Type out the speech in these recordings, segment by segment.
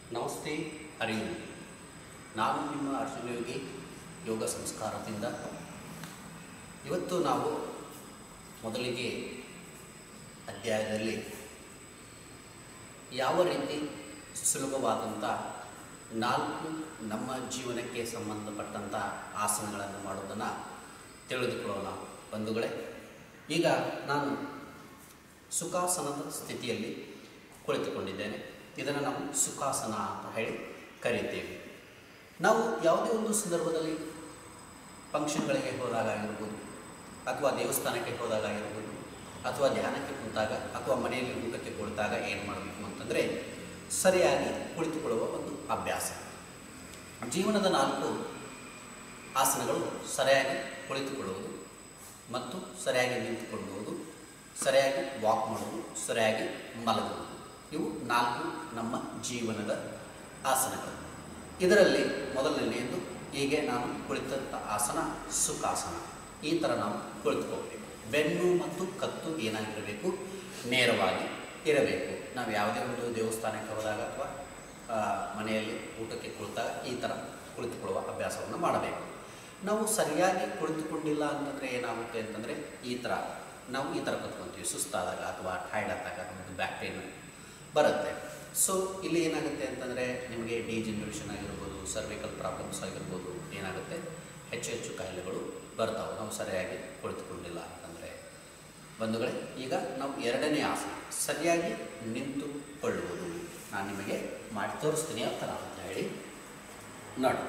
ನಮಸ್ತೆ ಅರಿವು ನಾನು ನಿಮ್ಮ ಅರ್ಜುನ ಯೋಗಿ ಯೋಗ ಸಂಸ್ಕಾರದಿಂದ ಇವತ್ತು ನಾವು ಮೊದಲಿಗೆ ಅಧ್ಯಾಯದಲ್ಲಿ ಯಾವ ರೀತಿ ಸುಲಭವಾದಂಥ ನಾಲ್ಕು ನಮ್ಮ ಜೀವನಕ್ಕೆ ಸಂಬಂಧಪಟ್ಟಂಥ ಆಸನಗಳನ್ನು ಮಾಡೋದನ್ನು ತಿಳಿದುಕೊಳ್ಳೋಣ ಬಂಧುಗಳೇ ಈಗ ನಾನು ಸುಖಾಸನದ ಸ್ಥಿತಿಯಲ್ಲಿ ಕುಳಿತುಕೊಂಡಿದ್ದೇನೆ ಇದನ್ನು ನಾವು ಸುಖಾಸನ ಅಂತ ಹೇಳಿ ಕರೀತೇವೆ ನಾವು ಯಾವುದೇ ಒಂದು ಸಂದರ್ಭದಲ್ಲಿ ಫಂಕ್ಷನ್ಗಳಿಗೆ ಹೋದಾಗ ಆಗಿರ್ಬೋದು ಅಥವಾ ದೇವಸ್ಥಾನಕ್ಕೆ ಹೋದಾಗ ಆಗಿರ್ಬೋದು ಅಥವಾ ಧ್ಯಾನಕ್ಕೆ ಕುಂತಾಗ ಅಥವಾ ಮನೆಯಲ್ಲಿ ಊಟಕ್ಕೆ ಕುಳಿತಾಗ ಏನು ಮಾಡಬೇಕು ಅಂತಂದರೆ ಸರಿಯಾಗಿ ಕುಳಿತುಕೊಳ್ಳುವ ಒಂದು ಅಭ್ಯಾಸ ಜೀವನದ ನಾಲ್ಕು ಆಸನಗಳು ಸರಿಯಾಗಿ ಕುಳಿತುಕೊಳ್ಳುವುದು ಮತ್ತು ಸರಿಯಾಗಿ ನಿಂತುಕೊಳ್ಳುವುದು ಸರಿಯಾಗಿ ವಾಕ್ ಮಾಡುವುದು ಸರಿಯಾಗಿ ಮಲಗುವುದು ಇವು ನಾಲ್ಕು ನಮ್ಮ ಜೀವನದ ಆಸನಗಳು ಇದರಲ್ಲಿ ಮೊದಲನೆಯದು ಹೀಗೆ ನಾನು ಕುಳಿತಂಥ ಆಸನ ಸುಖಾಸನ ಈ ಥರ ನಾವು ಕುಳಿತುಕೋಬೇಕು ಬೆನ್ನು ಮತ್ತು ಕತ್ತು ಏನಾಗಿರಬೇಕು ನೇರವಾಗಿ ಇರಬೇಕು ನಾವು ಯಾವುದೇ ಒಂದು ದೇವಸ್ಥಾನಕ್ಕೆ ಹೋದಾಗ ಅಥವಾ ಆ, ಮನೆಯಲ್ಲಿ ಊಟಕ್ಕೆ ಕುಳಿತಾಗ ಈ ಥರ ಕುಳಿತುಕೊಳ್ಳುವ ಅಭ್ಯಾಸವನ್ನು ಮಾಡಬೇಕು ನಾವು ಸರಿಯಾಗಿ ಕುಳಿತುಕೊಂಡಿಲ್ಲ ಅಂತಂದರೆ ಏನಾಗುತ್ತೆ ಅಂತಂದರೆ ಈ ಥರ ನಾವು ಈ ಥರ ಕೂತ್ಕೊತೀವಿ ಸುಸ್ತಾದಾಗ ಅಥವಾ ಟೈರ್ಡ್ ಆದಾಗ ಒಂದು ಬ್ಯಾಕ್ ಪೇನ್ ಬರುತ್ತೆ ಸೊ ಇಲ್ಲಿ ಏನಾಗುತ್ತೆ ಅಂತಂದರೆ ನಿಮಗೆ ಡಿಜನರೇಷನ್ ಆಗಿರ್ಬೋದು ಸರ್ವಿಕಲ್ ಪ್ರಾಬ್ಲಮ್ಸ್ ಆಗಿರ್ಬೋದು ಏನಾಗುತ್ತೆ ಹೆಚ್ಚು ಹೆಚ್ಚು ಕಾಯಿಲೆಗಳು ಬರ್ತಾವೆ ನಾವು ಸರಿಯಾಗಿ ಕುಳಿತುಕೊಂಡಿಲ್ಲ ಅಂತಂದರೆ ಬಂಧುಗಳೇ ಈಗ ನಾವು ಎರಡನೇ ಆಸನ ಸರಿಯಾಗಿ ನಿಂತುಕೊಳ್ಳುವುದು ನಾನು ನಿಮಗೆ ಮಾಡಿ ತೋರಿಸ್ತೀನಿ ಯಾವ ಥರ ಅಂತ ಹೇಳಿ ನೋಡಿ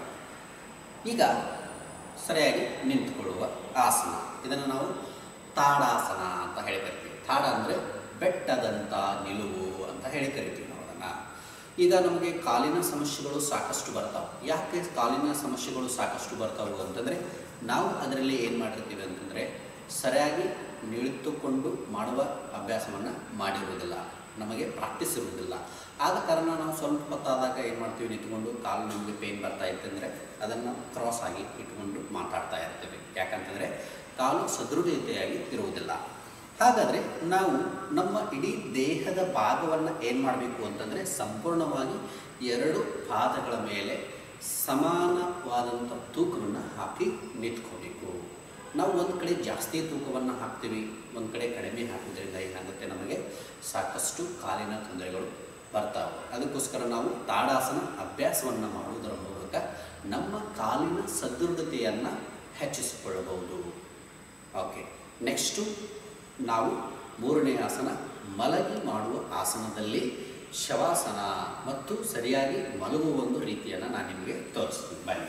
ಈಗ ಸರಿಯಾಗಿ ನಿಂತುಕೊಳ್ಳುವ ಆಸನ ಇದನ್ನು ನಾವು ತಾಡಾಸನ ಅಂತ ಹೇಳಿ ಕರಿತೀವಿ ತಾಡ ಅಂದರೆ ಬೆಟ್ಟದಂಥ ನಿಲುವು ಅಂತ ಹೇಳಿ ಕರಿತೀವಿ ನಾವು ಅದನ್ನು ಈಗ ನಮಗೆ ಕಾಲಿನ ಸಮಸ್ಯೆಗಳು ಸಾಕಷ್ಟು ಬರ್ತಾವೆ ಯಾಕೆ ಕಾಲಿನ ಸಮಸ್ಯೆಗಳು ಸಾಕಷ್ಟು ಬರ್ತಾವೆ ಅಂತಂದರೆ ನಾವು ಅದರಲ್ಲಿ ಏನು ಮಾಡಿರ್ತೀವಿ ಅಂತಂದರೆ ಸರಿಯಾಗಿ ನಿಳಿತುಕೊಂಡು ಮಾಡುವ ಅಭ್ಯಾಸವನ್ನು ಮಾಡಿರುವುದಿಲ್ಲ ನಮಗೆ ಪ್ರಾಕ್ಟೀಸ್ ಇರುವುದಿಲ್ಲ ಆದ ಕಾರಣ ನಾವು ಸ್ವಲ್ಪ ಹೊತ್ತಾದಾಗ ಏನು ಮಾಡ್ತೀವಿ ನಿಂತ್ಕೊಂಡು ಕಾಲು ನಮಗೆ ಪೇನ್ ಬರ್ತಾ ಇತ್ತಂದರೆ ಅದನ್ನು ಕ್ರಾಸ್ ಆಗಿ ಇಟ್ಕೊಂಡು ಮಾತಾಡ್ತಾ ಇರ್ತೇವೆ ಯಾಕಂತಂದರೆ ಕಾಲು ಸದೃಢತೆಯಾಗಿ ಇರುವುದಿಲ್ಲ ಹಾಗಾದರೆ ನಾವು ನಮ್ಮ ಇಡೀ ದೇಹದ ಭಾಗವನ್ನು ಏನು ಮಾಡಬೇಕು ಅಂತಂದರೆ ಸಂಪೂರ್ಣವಾಗಿ ಎರಡು ಪಾದಗಳ ಮೇಲೆ ಸಮಾನವಾದಂಥ ತೂಕವನ್ನು ಹಾಕಿ ನಿಂತ್ಕೋಬೇಕು ನಾವು ಒಂದು ಕಡೆ ಜಾಸ್ತಿ ತೂಕವನ್ನು ಹಾಕ್ತೀವಿ ಒಂದು ಕಡೆ ಕಡಿಮೆ ಹಾಕೋದ್ರಿಂದ ಏನಾಗುತ್ತೆ ನಮಗೆ ಸಾಕಷ್ಟು ಕಾಲಿನ ತೊಂದರೆಗಳು ಬರ್ತಾವೆ ಅದಕ್ಕೋಸ್ಕರ ನಾವು ತಾಡಾಸನ ಅಭ್ಯಾಸವನ್ನು ಮಾಡುವುದರ ಮೂಲಕ ನಮ್ಮ ಕಾಲಿನ ಸದೃಢತೆಯನ್ನು ಹೆಚ್ಚಿಸಿಕೊಳ್ಳಬಹುದು ಓಕೆ ನೆಕ್ಸ್ಟು ನಾವು ಮೂರನೇ ಆಸನ ಮಲಗಿ ಮಾಡುವ ಆಸನದಲ್ಲಿ ಶವಾಸನ ಮತ್ತು ಸರಿಯಾಗಿ ಮಲಗುವ ಒಂದು ರೀತಿಯನ್ನು ನಾನು ನಿಮಗೆ ತೋರಿಸ್ತೀನಿ ಬನ್ನಿ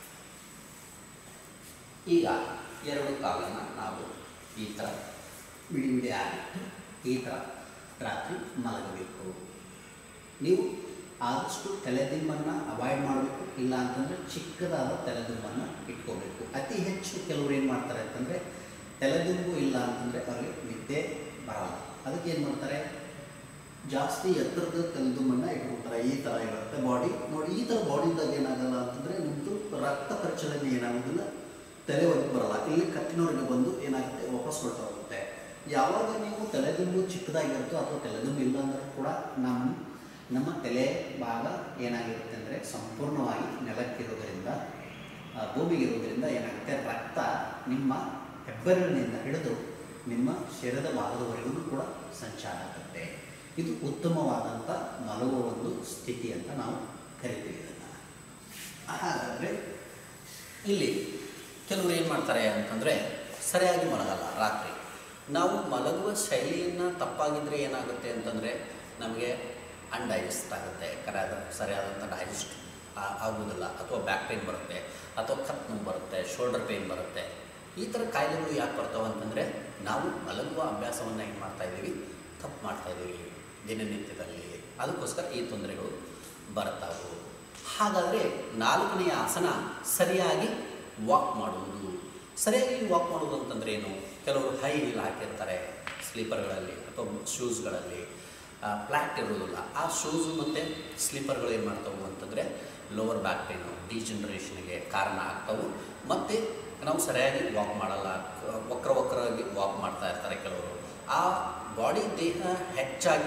ಈಗ ಎರಡು ಕಾಲನ್ನು ನಾವು ಈ ಥರ ಬಿಡಿ ಬಿಡಿ ಆಗಿಟ್ಟು ಈ ಥರ ರಾತ್ರಿ ಮಲಗಬೇಕು ನೀವು ಆದಷ್ಟು ತಲೆದಿಂಬನ್ನು ಅವಾಯ್ಡ್ ಮಾಡಬೇಕು ಇಲ್ಲ ಅಂತಂದರೆ ಚಿಕ್ಕದಾದ ತಲೆದಿಂಬನ್ನು ಇಟ್ಕೋಬೇಕು ಅತಿ ಹೆಚ್ಚು ಕೆಲವರು ಏನು ಮಾಡ್ತಾರೆ ಅಂತಂದರೆ ತಲೆದಿಂಬು ಇಲ್ಲ ಅಂತಂದರೆ ಅವರಿಗೆ ನಿದ್ದೆ ಬರಲ್ಲ ಅದಕ್ಕೆ ಏನು ಮಾಡ್ತಾರೆ ಜಾಸ್ತಿ ಎತ್ತರದ ತಲೆದಿಂಬನ್ನು ಇಟ್ಕೊಳ್ತಾರೆ ಈ ಥರ ಇರುತ್ತೆ ಬಾಡಿ ನೋಡಿ ಈ ಥರ ಬಾಡಿದಾಗ ಏನಾಗಲ್ಲ ಅಂತಂದರೆ ನಿಮ್ಮದು ರಕ್ತ ಪರಿಚಲನೆ ಏನಾಗೋದಿಲ್ಲ ತಲೆ ಒಳಗೆ ಬರಲ್ಲ ಇಲ್ಲಿ ಕತ್ತಿನವರೆಗೆ ಬಂದು ಏನಾಗುತ್ತೆ ವಾಪಸ್ ಹೊರಟು ಹೋಗುತ್ತೆ ಯಾವಾಗ ನೀವು ತಲೆದಿಂಬು ಚಿಕ್ಕದಾಗಿರುತ್ತೋ ಅಥವಾ ತಲೆದಿಂಬು ಇಲ್ಲ ಅಂದ್ರೆ ಕೂಡ ನಮ್ಮ ನಮ್ಮ ತಲೆ ಭಾಗ ಏನಾಗಿರುತ್ತೆ ಅಂದರೆ ಸಂಪೂರ್ಣವಾಗಿ ನೆಲಕ್ಕಿರೋದರಿಂದ ಆ, ಭೂಮಿಗಿರೋದ್ರಿಂದ ಏನಾಗುತ್ತೆ ರಕ್ತ ನಿಮ್ಮ ಹೆಬ್ಬೆರಳಿನಿಂದ ಹಿಡಿದು ನಿಮ್ಮ ಶರೀರದ ಭಾಗದವರೆಗೂ ಕೂಡ ಸಂಚಾರ ಆಗುತ್ತೆ ಇದು ಉತ್ತಮವಾದಂಥ ಮಲಗುವ ಒಂದು ಸ್ಥಿತಿ ಅಂತ ನಾವು ಕರಿತೀವಿ ಇದನ್ನು ಹಾಗಾದರೆ ಇಲ್ಲಿ ಕೆಲವರು ಏನು ಮಾಡ್ತಾರೆ ಅಂತಂದರೆ ಸರಿಯಾಗಿ ಮಲಗಲ್ಲ ರಾತ್ರಿ ನಾವು ಮಲಗುವ ಶೈಲಿಯನ್ನು ತಪ್ಪಾಗಿದ್ದರೆ ಏನಾಗುತ್ತೆ ಅಂತಂದರೆ ನಮಗೆ ಅನ್ಡೈಜೆಸ್ಟ್ ಆಗುತ್ತೆ ಕರೆಯಾದ ಸರಿಯಾದಂಥ ಡೈಜೆಸ್ಟ್ ಆಗುವುದಿಲ್ಲ ಅಥವಾ ಬ್ಯಾಕ್ ಪೇನ್ ಬರುತ್ತೆ ಅಥವಾ ಕತ್ ನೋವು ಬರುತ್ತೆ ಶೋಲ್ಡರ್ ಪೇನ್ ಬರುತ್ತೆ ಈ ಥರ ಕಾಯಿಲೆಗಳು ಯಾಕೆ ಬರ್ತಾವೆ ಅಂತಂದರೆ ನಾವು ಮಲಗುವ ಅಭ್ಯಾಸವನ್ನು ಏನು ಮಾಡ್ತಾ ಇದ್ದೀವಿ ತಪ್ಪು ಮಾಡ್ತಾ ಇದ್ದೀವಿ ದಿನನಿತ್ಯದಲ್ಲಿ ಅದಕ್ಕೋಸ್ಕರ ಈ ತೊಂದರೆಗಳು ಬರ್ತಾವೆ ಹಾಗಾದರೆ ನಾಲ್ಕನೆಯ ಆಸನ ಸರಿಯಾಗಿ ವಾಕ್ ಮಾಡುವುದು ಸರಿಯಾಗಿ ವಾಕ್ ಮಾಡುವುದು ಅಂತಂದ್ರೆ ಏನು ಕೆಲವರು ಹೈ ಹೀಲ್ ಹಾಕಿರ್ತಾರೆ ಸ್ಲೀಪರ್ಗಳಲ್ಲಿ ಅಥವಾ ಶೂಸ್ಗಳಲ್ಲಿ ಫ್ಲ್ಯಾಟ್ ಇರೋದಿಲ್ಲ ಆ ಶೂಸು ಮತ್ತು ಸ್ಲೀಪರ್ಗಳು ಏನು ಮಾಡ್ತಾವೆ ಅಂತಂದರೆ ಲೋವರ್ ಬ್ಯಾಕ್ ಪೇನು ಡಿಜನರೇಷನ್ಗೆ ಕಾರಣ ಆಗ್ತಾವೆ ಮತ್ತು ನಾವು ಸರಿಯಾಗಿ ವಾಕ್ ಮಾಡಲ್ಲ ವಕ್ರ ವಕ್ರವಾಗಿ ವಾಕ್ ಮಾಡ್ತಾ ಇರ್ತಾರೆ ಕೆಲವರು ಆ ಬಾಡಿ ದೇಹ ಹೆಚ್ಚಾಗಿ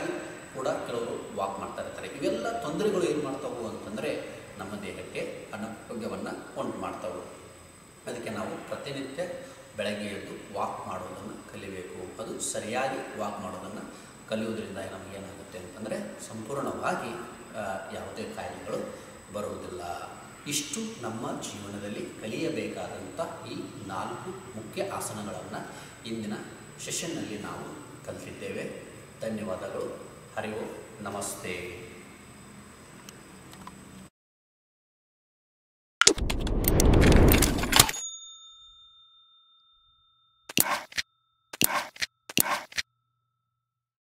ಕೂಡ ಕೆಲವರು ವಾಕ್ ಮಾಡ್ತಾ ಇರ್ತಾರೆ ಇವೆಲ್ಲ ತೊಂದರೆಗಳು ಏನು ಮಾಡ್ತಾವು ಅಂತಂದರೆ ನಮ್ಮ ದೇಹಕ್ಕೆ ಅನಾರೋಗ್ಯವನ್ನು ಉಂಟು ಮಾಡ್ತಾವೆ ಅದಕ್ಕೆ ನಾವು ಪ್ರತಿನಿತ್ಯ ಬೆಳಗ್ಗೆ ಎದ್ದು ವಾಕ್ ಮಾಡೋದನ್ನು ಕಲಿಬೇಕು ಅದು ಸರಿಯಾಗಿ ವಾಕ್ ಮಾಡೋದನ್ನು ಕಲಿಯೋದ್ರಿಂದ ನಮಗೇನಾಗುತ್ತೆ ಅಂತಂದರೆ ಸಂಪೂರ್ಣವಾಗಿ ಆ, ಯಾವುದೇ ಕಾಯಿಲೆಗಳು ಬರುವುದಿಲ್ಲ ಇಷ್ಟು ನಮ್ಮ ಜೀವನದಲ್ಲಿ ಕಲಿಯಬೇಕಾದಂಥ ಈ ನಾಲ್ಕು ಮುಖ್ಯ ಆಸನಗಳನ್ನು ಇಂದಿನ ಸೆಷನ್ನಲ್ಲಿ ನಾವು ಕಲಿತಿದ್ದೇವೆ ಧನ್ಯವಾದಗಳು ಹರಿ ಓಂ ನಮಸ್ತೆ